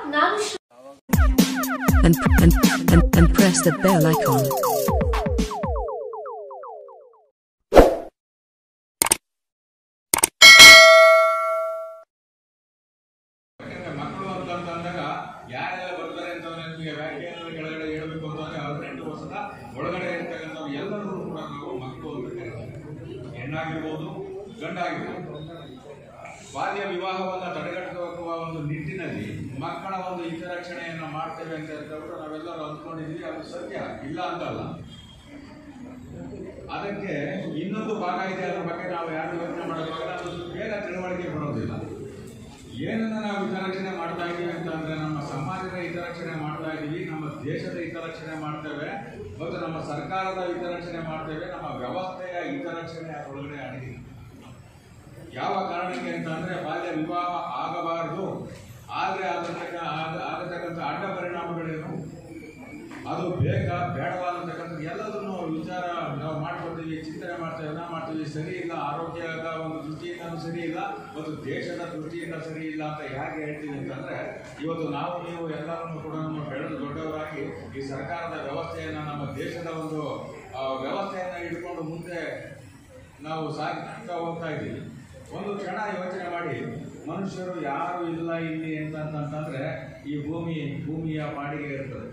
ನಾನು Shri- and, and, and, and press the bell icon. ಯಾಕಂದ್ರೆ ಮಕ್ಕಳು ಅಂತ ಅಂತ ಅಂದಾಗ ಯಾರೆಲ್ಲ ಬರ್ತಾರೆ ಅಂತ ನಿಮಗೆ ವ್ಯಾಖ್ಯಾನದ ಕೆಳಗಡೆ ಹೇಳಬೇಕು ಅಂತಂದ್ರೆ ಹದಿನೆಂಟು ವರ್ಷದ ಒಳಗಡೆ ಇರ್ತಕ್ಕಂಥ ಎಲ್ಲರೂ ಕೂಡ ನಾವು ಮಕ್ಕಳು ಅಂತ ಕರೀತಾರೆ ಹೆಣ್ಣಾಗಿರ್ಬೋದು ಗಂಡಾಗಿರ್ಬೋದು ಬಾಲ್ಯ ವಿವಾಹವನ್ನ ತಡೆಗಟ್ಟುವ ಒಂದು ನಿಟ್ಟಿನಲ್ಲಿ ಮಕ್ಕಳ ಒಂದು ಹಿತರಕ್ಷಣೆಯನ್ನ ಮಾಡ್ತೇವೆ ಅಂತ ಹೇಳ್ಬಿಟ್ಟು ನಾವೆಲ್ಲರೂ ಅಂದ್ಕೊಂಡಿದ್ವಿ ಅದು ಸತ್ಯ ಇಲ್ಲ ಅಂತಲ್ಲ ಅದಕ್ಕೆ ಇನ್ನೊಂದು ಭಾಗ ಇದೆ ಅದ್ರ ಬಗ್ಗೆ ನಾವು ಯಾರು ಯೋಚನೆ ಮಾಡೋದಾಗ ಅದು ಬೇಗ ತಿಳುವಳಿಕೆ ಬರೋದಿಲ್ಲ ಏನನ್ನ ನಾವು ಹಿತರಕ್ಷಣೆ ಮಾಡ್ತಾ ಇದ್ದೀವಿ ಅಂತಂದ್ರೆ ನಮ್ಮ ಸಮಾಜದ ಹಿತರಕ್ಷಣೆ ಮಾಡ್ತಾ ಇದ್ದೀವಿ ನಮ್ಮ ದೇಶದ ಹಿತರಕ್ಷಣೆ ಮಾಡ್ತೇವೆ ಮತ್ತು ನಮ್ಮ ಸರ್ಕಾರದ ಹಿತರಕ್ಷಣೆ ಮಾಡ್ತೇವೆ ನಮ್ಮ ವ್ಯವಸ್ಥೆಯ ಹಿತರಕ್ಷಣೆ ಅದರೊಳಗಡೆ ಅಡಗಿದೆ ಯಾವ ಕಾರಣಕ್ಕೆ ಅಂತ ಅಂದ್ರೆ ಬಾಲ್ಯ ವಿವಾಹ ಆಗಬಾರದು ಆದ್ರೆ ಅದರ ಆಗತಕ್ಕಂಥ ಅಡ್ಡ ಪರಿಣಾಮಗಳೇನು ಅದು ಬೇಗ ಬೇಡವಾದಂತಕ್ಕಂಥ ಎಲ್ಲದನ್ನು ವಿಚಾರ ನಾವು ಮಾಡ್ಕೊಳ್ತೀವಿ ಚಿಂತನೆ ಮಾಡ್ತೇವೆ ನಾವು ಮಾಡ್ತೀವಿ ಸರಿ ಇಲ್ಲ ಆರೋಗ್ಯದ ಒಂದು ದೃಷ್ಟಿಯಿಂದ ಸರಿ ಇಲ್ಲ ಮತ್ತು ದೇಶದ ದೃಷ್ಟಿಯಿಂದ ಸರಿ ಇಲ್ಲ ಅಂತ ಯಾಕೆ ಹೇಳ್ತೀವಿ ಅಂತಂದ್ರೆ ಇವತ್ತು ನಾವು ನೀವು ಎಲ್ಲರನ್ನು ಕೂಡ ನಮ್ಮ ಬೆಳೆದು ದೊಡ್ಡವರಾಗಿ ಈ ಸರ್ಕಾರದ ವ್ಯವಸ್ಥೆಯನ್ನ ನಮ್ಮ ದೇಶದ ಒಂದು ಆ, ವ್ಯವಸ್ಥೆಯನ್ನ ಇಟ್ಕೊಂಡು ಮುಂದೆ ನಾವು ಸಾಗ್ತಾ ಹೋಗ್ತಾ ಇದ್ದೀವಿ ಒಂದು ಕ್ಷಣ ಯೋಚನೆ ಮಾಡಿ ಮನುಷ್ಯರು ಯಾರು ಇಲ್ಲ ಇಲ್ಲಿ ಅಂತಂತಂದ್ರೆ ಈ ಭೂಮಿ ಭೂಮಿಯ ಬಾಡಿಗೆ ಇರ್ತದೆ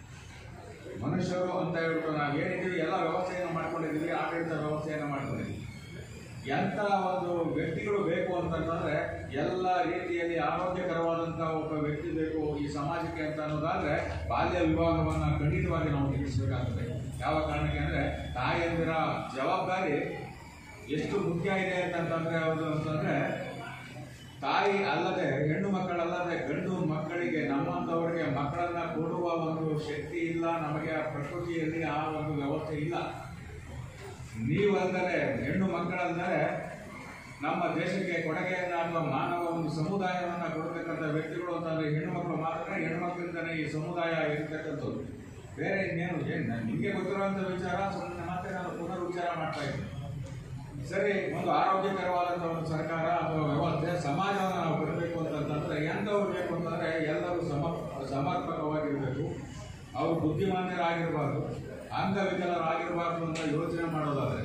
ಮನುಷ್ಯರು ಅಂತ ಹೇಳ್ಬಿಟ್ಟು ನಾವು ಏನಿದ್ದೀವಿ ಎಲ್ಲ ವ್ಯವಸ್ಥೆಯನ್ನು ಮಾಡ್ಕೊಂಡಿದ್ದೀವಿ ಆಡಳಿತ ವ್ಯವಸ್ಥೆಯನ್ನು ಮಾಡ್ಕೊಂಡಿದ್ದೀವಿ ಎಂಥ ಒಂದು ವ್ಯಕ್ತಿಗಳು ಬೇಕು ಅಂತಂತಂದ್ರೆ ಎಲ್ಲ ರೀತಿಯಲ್ಲಿ ಆರೋಗ್ಯಕರವಾದಂಥ ಒಬ್ಬ ವ್ಯಕ್ತಿ ಬೇಕು ಈ ಸಮಾಜಕ್ಕೆ ಅಂತ ಅನ್ನೋದಾದ್ರೆ ಬಾಲ್ಯ ವಿವಾಹವನ್ನು ಖಂಡಿತವಾಗಿ ನಾವು ತಿಳಿಸಬೇಕಾಗ್ತದೆ ಯಾವ ಕಾರಣಕ್ಕೆ ಅಂದ್ರೆ ತಾಯಂದಿರ ಜವಾಬ್ದಾರಿ ಎಷ್ಟು ಮುಖ್ಯ ಇದೆ ಅಂತಂತಂದ್ರೆ ಅವರು ಅಂತಂದ್ರೆ ತಾಯಿ ಅಲ್ಲದೆ ಹೆಣ್ಣು ಮಕ್ಕಳಲ್ಲದೆ ಗಂಡು ಮಕ್ಕಳಿಗೆ ನಮ್ಮಂಥವರಿಗೆ ಮಕ್ಕಳನ್ನ ಕೊಡುವ ಒಂದು ಶಕ್ತಿ ಇಲ್ಲ ನಮಗೆ ಆ ಪ್ರಕೃತಿಯಲ್ಲಿ ಆ ಒಂದು ವ್ಯವಸ್ಥೆ ಇಲ್ಲ ನೀವಲ್ಲದೆ ಹೆಣ್ಣು ಮಕ್ಕಳಂದರೆ ನಮ್ಮ ದೇಶಕ್ಕೆ ಕೊಡುಗೆಯನ್ನ ಅಥವಾ ಮಾನವ ಒಂದು ಸಮುದಾಯವನ್ನ ಕೊಡತಕ್ಕಂಥ ವ್ಯಕ್ತಿಗಳು ಅಂತಂದ್ರೆ ಹೆಣ್ಣು ಮಕ್ಕಳು ಮಾತ್ರ ಹೆಣ್ಣು ಮಕ್ಕಳಿಂದನೇ ಈ ಸಮುದಾಯ ಇರತಕ್ಕಂಥದ್ದು ಬೇರೆ ಇನ್ನೇನು ಏನು ನಿಮಗೆ ಗೊತ್ತಿರುವಂಥ ವಿಚಾರ ಸುಮ್ಮನೆ ಮತ್ತೆ ನಾನು ಪುನರ್ ವಿಚಾರ ಮಾಡ್ತಾ ಇದ್ದೀನಿ ಸರಿ ಒಂದು ಆರೋಗ್ಯಕರವಾದಂಥ ಒಂದು ಸರ್ಕಾರ ಅಥವಾ ವ್ಯವಸ್ಥೆ ಸಮಾಜವನ್ನು ನಾವು ಬರಬೇಕು ಅಂತಂತಂದ್ರೆ ಎಂಥವ್ರು ಬೇಕು ಅಂತಂದ್ರೆ ಎಲ್ಲರೂ ಸಮ ಸಮರ್ಪಕವಾಗಿರಬೇಕು ಅವರು ಬುದ್ಧಿಮಾನ್ಯರಾಗಿರಬಾರ್ದು ಅಂಗವಿಕಲರಾಗಿರಬಾರ್ದು ಅಂತ ಯೋಚನೆ ಮಾಡೋದಾದ್ರೆ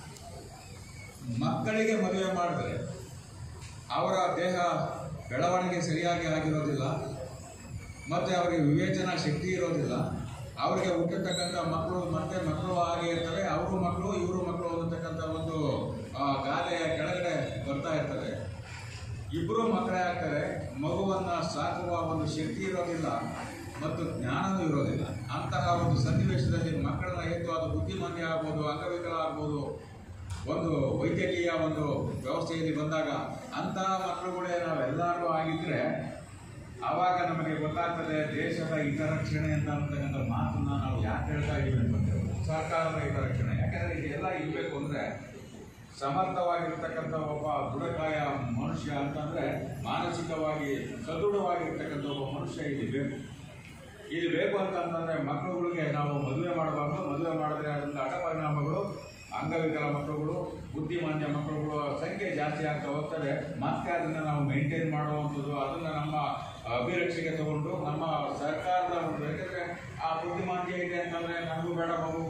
ಮಕ್ಕಳಿಗೆ ಮದುವೆ ಮಾಡಿದ್ರೆ ಅವರ ದೇಹ ಬೆಳವಣಿಗೆ ಸರಿಯಾಗಿ ಆಗಿರೋದಿಲ್ಲ ಮತ್ತು ಅವರಿಗೆ ವಿವೇಚನಾ ಶಕ್ತಿ ಇರೋದಿಲ್ಲ ಅವರಿಗೆ ಹುಟ್ಟಿರ್ತಕ್ಕಂಥ ಮಕ್ಕಳು ಮತ್ತೆ ಮಕ್ಕಳು ಹಾಗೆ ಇರ್ತವೆ ಅವರು ಮಕ್ಕಳು ಇವರು ಮಕ್ಕಳು ಅನ್ನತಕ್ಕಂಥ ಒಂದು ಆ, ಗಾಲೆಯ ಕೆಳಗಡೆ ಬರ್ತಾ ಇರ್ತದೆ ಇಬ್ಬರು ಮಕ್ಕಳೇ ಆಗ್ತಾರೆ ಮಗುವನ್ನ ಸಾಕುವ ಒಂದು ಶಕ್ತಿ ಇರೋದಿಲ್ಲ ಮತ್ತು ಜ್ಞಾನವೂ ಇರೋದಿಲ್ಲ ಅಂತಹ ಒಂದು ಸನ್ನಿವೇಶದಲ್ಲಿ ಮಕ್ಕಳನ್ನ ಎತ್ತು ಅದು ಬುದ್ಧಿಮಾನ್ಯ ಆಗ್ಬೋದು ಅಂಗವಿಕಲ ಆಗ್ಬೋದು ಒಂದು ವೈದ್ಯಕೀಯ ಒಂದು ವ್ಯವಸ್ಥೆಯಲ್ಲಿ ಬಂದಾಗ ಅಂತಹ ಮಕ್ಕಳುಗಳೇ ನಾವೆಲ್ಲರೂ ಆಗಿದ್ರೆ ಆವಾಗ ನಮಗೆ ಗೊತ್ತಾಗ್ತದೆ ದೇಶದ ಹಿತರಕ್ಷಣೆ ಅಂತ ಅಂತಕ್ಕಂಥ ಮಾತನ್ನ ನಾವು ಯಾಕೆ ಹೇಳ್ತಾ ಇದ್ದೀವಿ ಅಂತಂದ್ರೆ ಸರ್ಕಾರದ ಹಿತರಕ್ಷಣೆ ಯಾಕಂದ್ರೆ ಇದೆಲ್ಲ ಇರಬೇಕು ಅಂದ್ರೆ ಸಮರ್ಥವಾಗಿರ್ತಕ್ಕಂಥ ಒಬ್ಬ ದೃಢಕಾಯ ಮನುಷ್ಯ ಅಂತಂದ್ರೆ ಮಾನಸಿಕವಾಗಿ ಸದೃಢವಾಗಿರ್ತಕ್ಕಂಥ ಒಬ್ಬ ಮನುಷ್ಯ ಇಲ್ಲಿ ಬೇಕು ಇಲ್ಲಿ ಬೇಕು ಅಂತಂದ್ರೆ ಮಕ್ಕಳುಗಳಿಗೆ ನಾವು ಮದುವೆ ಮಾಡಬಾರ್ದು ಮದುವೆ ಮಾಡಿದ್ರೆ ಅದರಿಂದ ಅಡ್ಡ ಪರಿಣಾಮಗಳು ಅಂಗವಿಕಲ ಮಕ್ಕಳುಗಳು ಬುದ್ಧಿಮಾನ್ಯ ಮಕ್ಕಳುಗಳ ಸಂಖ್ಯೆ ಜಾಸ್ತಿ ಆಗ್ತಾ ಹೋಗ್ತದೆ ಮತ್ತೆ ಅದನ್ನ ನಾವು ಮೇಂಟೈನ್ ಮಾಡುವಂಥದ್ದು ಅದನ್ನ ನಮ್ಮ ಅಭಿರಕ್ಷೆಗೆ ತಗೊಂಡು ನಮ್ಮ ಸರ್ಕಾರದ ಒಂದು ಯಾಕಂದ್ರೆ ಆ ಬುದ್ಧಿಮಾನ್ಯ ಇದೆ ಅಂತಂದ್ರೆ ನಮಗೂ ಬೇಡ ಮಗು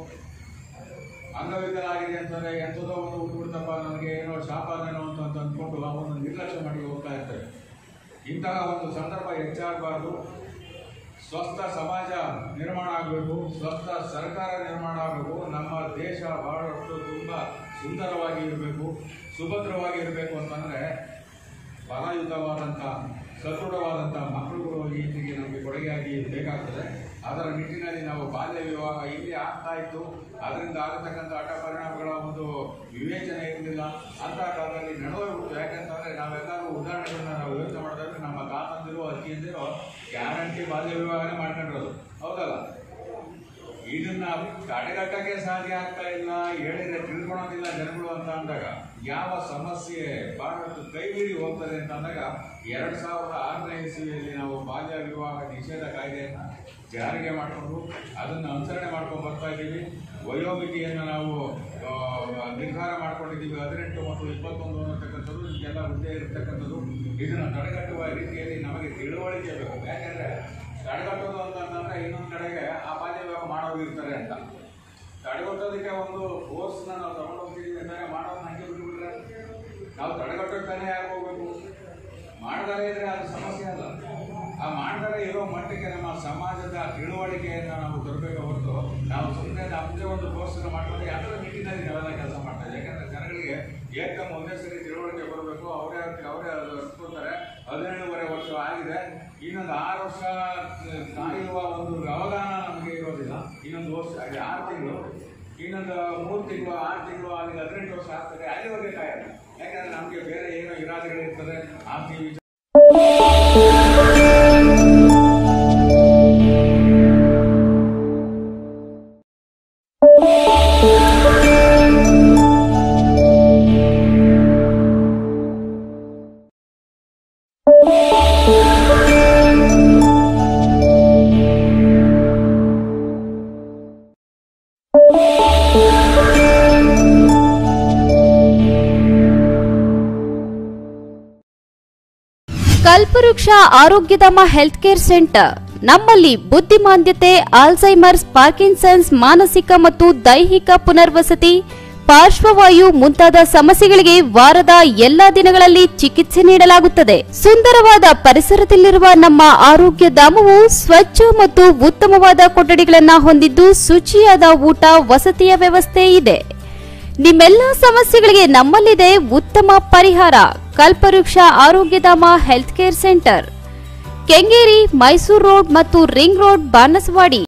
ಅಂಗವಿಕಲ ಆಗಿದೆ ಅಂತಂದ್ರೆ ಎಂಥದೋ ಒಂದು ಹುಟ್ಬಿಡ್ತಪ್ಪ ನನಗೆ ಏನೋ ಶಾಪಾನೇನೋ ಅಂತ ಅಂತ ಅಂದ್ಕೊಂಡು ಅವನು ನಿರ್ಲಕ್ಷ್ಯ ಮಾಡಿ ಹೋಗ್ತಾ ಇರ್ತಾರೆ ಇಂತಹ ಒಂದು ಸಂದರ್ಭ ಹೆಚ್ಚಾಗಬಾರ್ದು ಸ್ವಸ್ಥ ಸಮಾಜ ನಿರ್ಮಾಣ ಆಗಬೇಕು ಸ್ವಸ್ಥ ಸರ್ಕಾರ ನಿರ್ಮಾಣ ಆಗಬೇಕು ನಮ್ಮ ದೇಶ ಬಹಳಷ್ಟು ತುಂಬ ಸುಂದರವಾಗಿ ಇರಬೇಕು ಸುಭದ್ರವಾಗಿ ಇರಬೇಕು ಅಂತಂದರೆ ಫಲಯುತವಾದಂಥ ಸದೃಢವಾದಂಥ ಮಕ್ಕಳುಗಳು ಈ ರೀತಿಗೆ ನಮಗೆ ಕೊಡುಗೆಯಾಗಿ ಬೇಕಾಗ್ತದೆ ಅದರ ನಿಟ್ಟಿನಲ್ಲಿ ನಾವು ಬಾಲ್ಯ ವಿವಾಹ ಇಲ್ಲಿ ಆಗ್ತಾ ಇತ್ತು ಅದರಿಂದ ಆಗತಕ್ಕಂಥ ಅಡ್ಡ ಪರಿಣಾಮಗಳ ಒಂದು ವಿವೇಚನೆ ಇರಲಿಲ್ಲ ಅಂತ ಕಾಲದಲ್ಲಿ ನಡೆದೋಗ್ಬಿಟ್ಟು ಯಾಕಂತಂದ್ರೆ ನಾವೆಲ್ಲರೂ ಉದಾಹರಣೆಗಳನ್ನ ನಾವು ಯೋಚನೆ ಮಾಡಿದ್ರೆ ನಮ್ಮ ತಾತಂದಿರು ಅಜ್ಜಿಯಂದಿರು ಗ್ಯಾರಂಟಿ ಬಾಲ್ಯ ವಿವಾಹನೇ ಮಾಡ್ಕೊಂಡಿರೋದು ಹೌದಲ್ಲ ಇದನ್ನ ತಡೆಗಟ್ಟಕ್ಕೆ ಸಾಧ್ಯ ಆಗ್ತಾ ಇಲ್ಲ ಹೇಳಿದ್ರೆ ತಿಳ್ಕೊಳೋದಿಲ್ಲ ಜನಗಳು ಅಂತ ಅಂದಾಗ ಯಾವ ಸಮಸ್ಯೆ ಬಹಳಷ್ಟು ಕೈ ಮೀರಿ ಹೋಗ್ತದೆ ಅಂತ ಅಂದಾಗ ಎರಡ್ ಸಾವಿರದ ಆರನೇ ಇಸ್ವಿಯಲ್ಲಿ ನಾವು ಬಾಲ್ಯ ವಿವಾಹ ನಿಷೇಧ ಕಾಯ್ದೆಯನ್ನ ಜಾರಿಗೆ ಮಾಡಿಕೊಂಡು ಅದನ್ನು ಅನುಸರಣೆ ಮಾಡ್ಕೊಂಡು ಬರ್ತಾ ಇದ್ದೀವಿ ವಯೋಮಿತಿಯನ್ನು ನಾವು ಆ, ನಿರ್ಧಾರ ಮಾಡ್ಕೊಂಡಿದ್ದೀವಿ ಹದಿನೆಂಟು ಮತ್ತು ಇಪ್ಪತ್ತೊಂದು ಅನ್ನತಕ್ಕಂಥದ್ದು ಇದೆಲ್ಲ ಹುದ್ದೆ ಇರತಕ್ಕಂಥದ್ದು ಇದನ್ನು ತಡೆಗಟ್ಟುವ ರೀತಿಯಲ್ಲಿ ನಮಗೆ ತಿಳುವಳಿಕೆ ಬೇಕು ಯಾಕೆಂದರೆ ತಡೆಗಟ್ಟೋದು ಅಂತಂದ್ರೆ ಇನ್ನೊಂದು ಕಡೆಗೆ ಆ ಬಾಲ್ಯ ವಿವಾಹ ಮಾಡೋಗಿರ್ತಾರೆ ಅಂತ ತಡೆಗಟ್ಟೋದಕ್ಕೆ ಒಂದು ಕೋರ್ಸ್ನ ನಾವು ತಗೊಂಡು ಹೋಗ್ತಿದ್ದೀವಿ ಅಂದಾಗ ಮಾಡೋದನ್ನ ಹಂಗೆ ಬಿಟ್ಬಿಟ್ರೆ ನಾವು ತಡೆಗಟ್ಟೋಕೆ ತಾನೇ ಯಾಕೆ ಹೋಗ್ಬೇಕು ಮಾಡದರೆ ಇದ್ರೆ ಅದು ಸಮಸ್ಯೆ ಅಲ್ಲ ಆ ಮಾಡದರೆ ಇರೋ ಮಟ್ಟಿಗೆ ನಮ್ಮ ಸಮಾಜದ ತಿಳುವಳಿಕೆಯನ್ನು ನಾವು ತರಬೇಕು ಹೊರತು ನಾವು ಸುಮ್ಮನೆ ನಮ್ಮದೇ ಒಂದು ಕೋರ್ಸನ್ನು ಮಾಡ್ಕೊಂಡು ಅದರ ನಿಟ್ಟಿನಲ್ಲಿ ನಾವೆಲ್ಲ ಕೆಲಸ ಮಾಡ್ತಾ ಇದ್ದೀವಿ ಯಾಕಂದ್ರೆ ಜನಗಳಿಗೆ ಏಕಮ್ ಒಂದೇ ಸರಿ ತಿಳುವಳಿಕೆ ಬರಬೇಕು ಅವರೇ ಅವರೇ ಅದು ಅರ್ಸ್ಕೊತಾರೆ ಹದಿನೇಳುವರೆ ವರ್ಷ ಆಗಿದೆ ಇನ್ನೊಂದು ಆರು ವರ್ಷ ಕಾಯುವ ಒಂದು ಅವಧಾನ ನಮಗೆ ಇರೋದಿಲ್ಲ ಇನ್ನೊಂದು ವರ್ಷ ಹಾಗೆ ಆರು ತಿಂಗಳು ಇನ್ನೊಂದು ಮೂರು ತಿಂಗಳು ಆರು ತಿಂಗಳು ಅಲ್ಲಿ ಹದಿನೆಂಟು ವರ್ಷ ಆಗ್ತದೆ ಅಲ್ಲಿವರೆಗೆ ಕಾಯಲ್ಲ ಯಾಕಂದ್ರೆ ನಮಗೆ ಬೇರೆ ಏನೋ ಇರಾದೆಗಳಿರ್ತದೆ ಆಸ್ತಿ ವಿಚಾರ ಕಲ್ಪವೃಕ್ಷ ಆರೋಗ್ಯಧಾಮ ಹೆಲ್ತ್ ಕೇರ್ ಸೆಂಟರ್ ನಮ್ಮಲ್ಲಿ ಬುದ್ಧಿಮಾಂದ್ಯತೆ ಆಲ್ಝೈಮರ್ಸ್ ಪಾರ್ಕಿನ್ಸನ್ಸ್ ಮಾನಸಿಕ ಮತ್ತು ದೈಹಿಕ ಪುನರ್ವಸತಿ ಪಾರ್ಶ್ವವಾಯು ಮುಂತಾದ ಸಮಸ್ಯೆಗಳಿಗೆ ವಾರದ ಎಲ್ಲಾ ದಿನಗಳಲ್ಲಿ ಚಿಕಿತ್ಸೆ ನೀಡಲಾಗುತ್ತದೆ ಸುಂದರವಾದ ಪರಿಸರದಲ್ಲಿರುವ ನಮ್ಮ ಆರೋಗ್ಯ ಧಾಮವು ಸ್ವಚ್ಛ ಮತ್ತು ಉತ್ತಮವಾದ ಕೊಠಡಿಗಳನ್ನು ಹೊಂದಿದ್ದು ಶುಚಿಯಾದ ಊಟ ವಸತಿಯ ವ್ಯವಸ್ಥೆ ಇದೆ ನಿಮ್ಮೆಲ್ಲ ಸಮಸ್ಯೆಗಳಿಗೆ ನಮ್ಮಲ್ಲಿದೆ ಉತ್ತಮ ಪರಿಹಾರ Kalpavriksha Arogyadhama health care centre Kengeri Mysuru road ಮತ್ತು ರಿಂಗ್ ರೋಡ್ ಬಾನಸವಾಡಿ